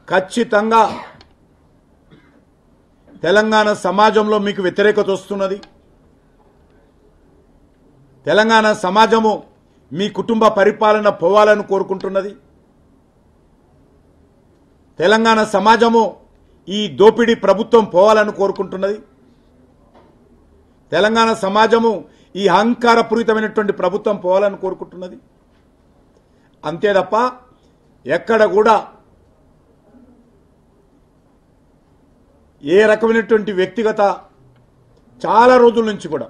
ఖచ్చితంగా తెలంగాణ సమాజంలో మీకు వ్యతిరేకత వస్తున్నది తెలంగాణ సమాజము మీ కుటుంబ పరిపాలన పోవాలని కోరుకుంటున్నది తెలంగాణ సమాజము ఈ దోపిడీ ప్రభుత్వం పోవాలని కోరుకుంటున్నది తెలంగాణ సమాజము ఈ అహంకారపూరితమైనటువంటి ప్రభుత్వం పోవాలని కోరుకుంటున్నది అంతే తప్ప ఎక్కడ కూడా ఏ రకమైనటువంటి వ్యక్తిగత చాలా రోజుల నుంచి కూడా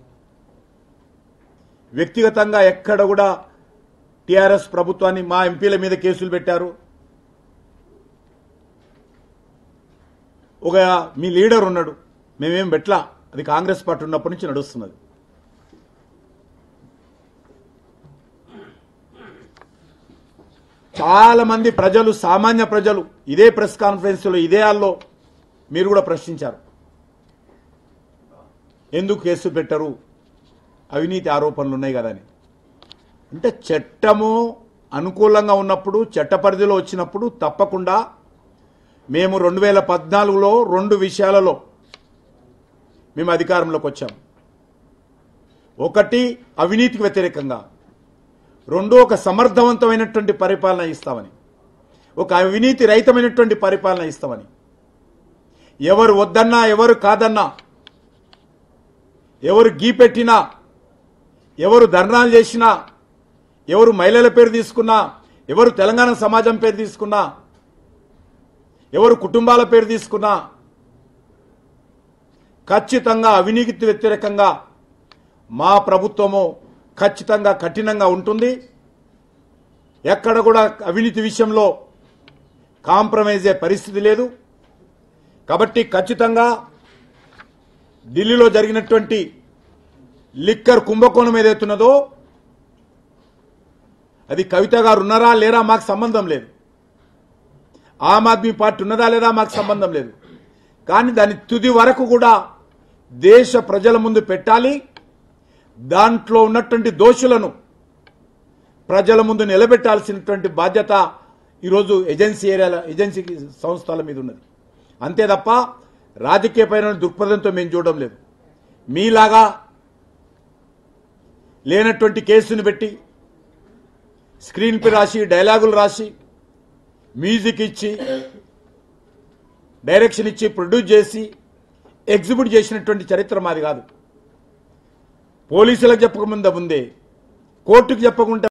వ్యక్తిగతంగా ఎక్కడ కూడా టీఆర్ఎస్ ప్రభుత్వాన్ని మా ఎంపీల మీద కేసులు పెట్టారు ఒక మీ లీడర్ ఉన్నాడు మేమేం పెట్లా అది కాంగ్రెస్ పార్టీ ఉన్నప్పటి నుంచి నడుస్తున్నది చాలా మంది ప్రజలు సామాన్య ప్రజలు ఇదే ప్రెస్ కాన్ఫరెన్స్లో ఇదే హాల్లో మీరు కూడా ప్రశ్నించారు ఎందుకు కేసు పెట్టరు అవినీతి ఆరోపణలు ఉన్నాయి కదా అని అంటే చట్టము అనుకూలంగా ఉన్నప్పుడు చట్ట పరిధిలో వచ్చినప్పుడు తప్పకుండా మేము రెండు వేల పద్నాలుగులో రెండు విషయాలలో మేము అధికారంలోకి వచ్చాము ఒకటి అవినీతికి వ్యతిరేకంగా రెండు ఒక సమర్థవంతమైనటువంటి పరిపాలన ఇస్తామని ఒక అవినీతి రహితమైనటువంటి పరిపాలన ఇస్తామని ఎవరు వద్దన్నా ఎవరు కాదన్నా ఎవరు గీపెట్టినా ఎవరు ధర్నాలు చేసినా ఎవరు మహిళల పేరు తీసుకున్నా ఎవరు తెలంగాణ సమాజం పేరు తీసుకున్నా ఎవరు కుటుంబాల పేరు తీసుకున్నా ఖచ్చితంగా అవినీతి వ్యతిరేకంగా మా ప్రభుత్వము ఖచ్చితంగా కఠినంగా ఉంటుంది ఎక్కడ కూడా అవినీతి విషయంలో కాంప్రమైజ్ అయ్యే పరిస్థితి లేదు కాబట్టి ఖచ్చితంగా ఢిల్లీలో జరిగినటువంటి లిక్కర్ కుంభకోణం ఏదైతున్నదో అది కవిత గారు ఉన్నారా లేరా మాకు సంబంధం లేదు ఆమ్ ఆద్మీ పార్టీ ఉన్నదా లేదా మాకు సంబంధం లేదు కానీ దాని తుది వరకు కూడా దేశ ప్రజల ముందు పెట్టాలి దాంట్లో ఉన్నటువంటి దోషులను ప్రజల ముందు నిలబెట్టాల్సినటువంటి బాధ్యత ఈరోజు ఏజెన్సీ ఏరియాల ఏజెన్సీ సంస్థల మీద ఉన్నది అంతే తప్ప రాజకీయపైన దృక్పథంతో మేము చూడడం లేదు మీలాగా లేనటువంటి కేసుని పెట్టి స్క్రీన్ పై రాసి డైలాగులు రాసి మ్యూజిక్ ఇచ్చి డైరెక్షన్ ఇచ్చి ప్రొడ్యూస్ చేసి ఎగ్జిబిట్ చేసినటువంటి చరిత్ర మాది కాదు పోలీసులకు చెప్పకముందే ముందే కోర్టుకు చెప్పకుండా